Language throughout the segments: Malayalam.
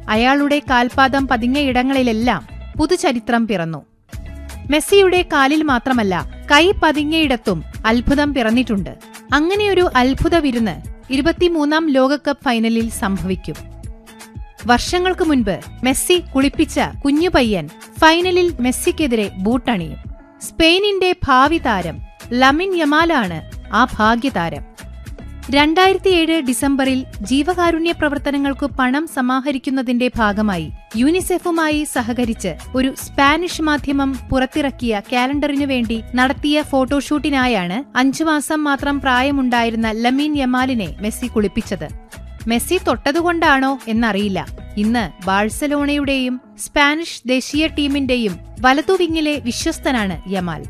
അയാളുടെ കാൽപാദം പതിഞ്ഞ ഇടങ്ങളിലെല്ലാം പുതുചരിത്രം പിറന്നു മെസ്സിയുടെ കാലിൽ മാത്രമല്ല കൈ പതിഞ്ഞയിടത്തും അത്ഭുതം പിറന്നിട്ടുണ്ട് അങ്ങനെയൊരു അത്ഭുത വിരുന്ന് ഇരുപത്തിമൂന്നാം ലോകകപ്പ് ഫൈനലിൽ സംഭവിക്കും വർഷങ്ങൾക്ക് മുൻപ് മെസ്സി കുളിപ്പിച്ച കുഞ്ഞു പയ്യൻ ഫൈനലിൽ മെസ്സിക്കെതിരെ ബൂട്ടണിയും സ്പെയിനിന്റെ ഭാവി താരം ലമിൻ യമാലാണ് ആ ഭാഗ്യതാരം രണ്ടായിരത്തിയേഴ് ഡിസംബറിൽ ജീവകാരുണ്യ പ്രവർത്തനങ്ങൾക്ക് പണം സമാഹരിക്കുന്നതിന്റെ ഭാഗമായി യൂണിസെഫുമായി സഹകരിച്ച് ഒരു സ്പാനിഷ് മാധ്യമം പുറത്തിറക്കിയ കാലണ്ടറിനു വേണ്ടി നടത്തിയ ഫോട്ടോഷൂട്ടിനായാണ് അഞ്ചു മാസം മാത്രം പ്രായമുണ്ടായിരുന്ന ലമീൻ യമാലിനെ മെസ്സി കുളിപ്പിച്ചത് മെസ്സി തൊട്ടതുകൊണ്ടാണോ എന്നറിയില്ല ഇന്ന് ബാഴ്സലോണയുടെയും സ്പാനിഷ് ദേശീയ ടീമിന്റെയും വലതുവിങ്ങിലെ വിശ്വസ്തനാണ് യമാൽ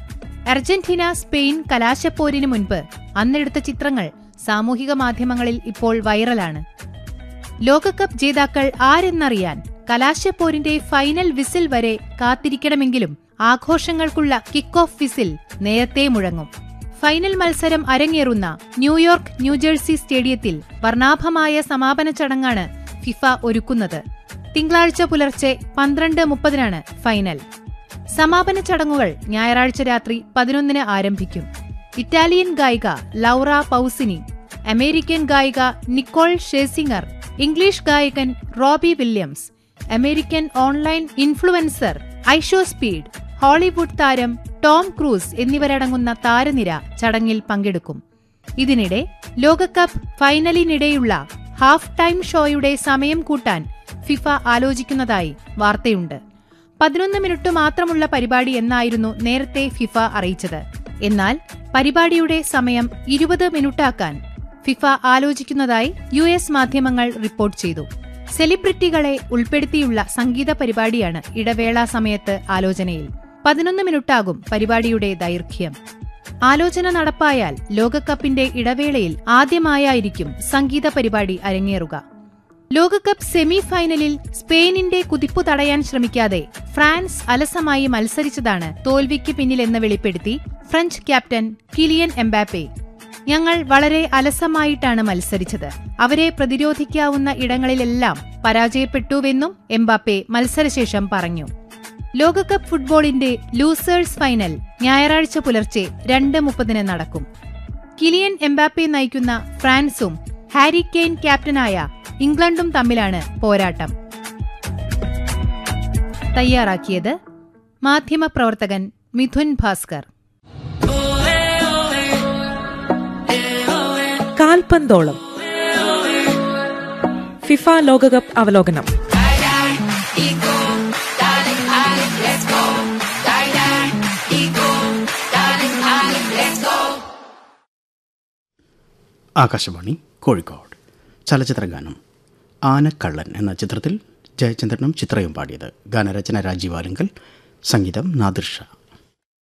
അർജന്റീന സ്പെയിൻ കലാശപ്പോരിന് മുൻപ് അന്നെടുത്ത ചിത്രങ്ങൾ സാമൂഹിക മാധ്യമങ്ങളിൽ ഇപ്പോൾ വൈറലാണ് ലോകകപ്പ് ജേതാക്കൾ ആരെന്നറിയാൻ കലാശപ്പോരിന്റെ ഫൈനൽ വിസിൽ വരെ കാത്തിരിക്കണമെങ്കിലും ആഘോഷങ്ങൾക്കുള്ള കിക്ക് ഓഫ് വിസിൽ നേരത്തെ മുഴങ്ങും ഫൈനൽ മത്സരം അരങ്ങേറുന്ന ന്യൂയോർക്ക് ന്യൂജേഴ്സി സ്റ്റേഡിയത്തിൽ വർണ്ണാഭമായ സമാപന ചടങ്ങാണ് ഫിഫ ഒരുക്കുന്നത് തിങ്കളാഴ്ച പുലർച്ചെ പന്ത്രണ്ട് മുപ്പതിനാണ് ഫൈനൽ സമാപന ചടങ്ങുകൾ ഞായറാഴ്ച രാത്രി പതിനൊന്നിന് ആരംഭിക്കും ഇറ്റാലിയൻ ഗായിക ലൗറ പൌസിനി അമേരിക്കൻ ഗായിക നിക്കോൾ ഷേസിംഗർ ഇംഗ്ലീഷ് ഗായകൻ Robbie Williams American online influencer IShow Speed Hollywood താരം ടോം ക്രൂസ് എന്നിവരടങ്ങുന്ന താരനിര ചടങ്ങിൽ പങ്കെടുക്കും ഇതിനിടെ ലോകകപ്പ് ഫൈനലിനിടെയുള്ള ഹാഫ് ടൈം ഷോയുടെ സമയം കൂട്ടാൻ ഫിഫ ആലോചിക്കുന്നതായി വാർത്തയുണ്ട് പതിനൊന്ന് മിനിറ്റ് മാത്രമുള്ള പരിപാടി എന്നായിരുന്നു നേരത്തെ ഫിഫ അറിയിച്ചത് എന്നാൽ പരിപാടിയുടെ സമയം ഇരുപത് മിനിറ്റാക്കാൻ ഫിഫ ആലോചിക്കുന്നതായി യു എസ് മാധ്യമങ്ങൾ റിപ്പോർട്ട് ചെയ്തു സെലിബ്രിറ്റികളെ ഉൾപ്പെടുത്തിയുള്ള സംഗീത പരിപാടിയാണ് ഇടവേള സമയത്ത് ആലോചനയിൽ പതിനൊന്ന് മിനിറ്റാകും പരിപാടിയുടെ ദൈർഘ്യം ആലോചന നടപ്പായാൽ ലോകകപ്പിന്റെ ഇടവേളയിൽ ആദ്യമായായിരിക്കും സംഗീത പരിപാടി അരങ്ങേറുക ലോകകപ്പ് സെമി ഫൈനലിൽ സ്പെയിനിന്റെ കുതിപ്പു തടയാൻ ശ്രമിക്കാതെ ഫ്രാൻസ് അലസമായി മത്സരിച്ചതാണ് തോൽവിക്ക് പിന്നിലെന്ന് വെളിപ്പെടുത്തി ഫ്രഞ്ച് ക്യാപ്റ്റൻ കിലിയൻ എംബാപ്പെ ഞങ്ങൾ വളരെ അലസമായിട്ടാണ് മത്സരിച്ചത് അവരെ പ്രതിരോധിക്കാവുന്ന ഇടങ്ങളിലെല്ലാം പരാജയപ്പെട്ടുവെന്നും എംബാപ്പെ മത്സരശേഷം പറഞ്ഞു ലോകകപ്പ് ഫുട്ബോളിന്റെ ലൂസേഴ്സ് ഫൈനൽ ഞായറാഴ്ച പുലർച്ചെ രണ്ട് മുപ്പതിന് നടക്കും കിലിയൻ എംബാപ്പെ നയിക്കുന്ന ഫ്രാൻസും ഹാരി കെയ്ൻ ക്യാപ്റ്റനായ ഇംഗ്ലണ്ടും തമ്മിലാണ് പോരാട്ടം തയ്യാറാക്കിയത് മാധ്യമപ്രവർത്തകൻ മിഥുൻ ഭാസ്കർ കാൽപന്തോളം ഫിഫ ലോകകപ്പ് അവലോകനം ആകാശവാണി കോഴിക്കോട് ചലച്ചിത്രഗാനം ആനക്കള്ളൻ എന്ന ചിത്രത്തിൽ ജയചന്ദ്രനും ചിത്രയും പാടിയത് ഗാനരചന രാജീവ് ആലുങ്കൽ സംഗീതം നാദിർഷ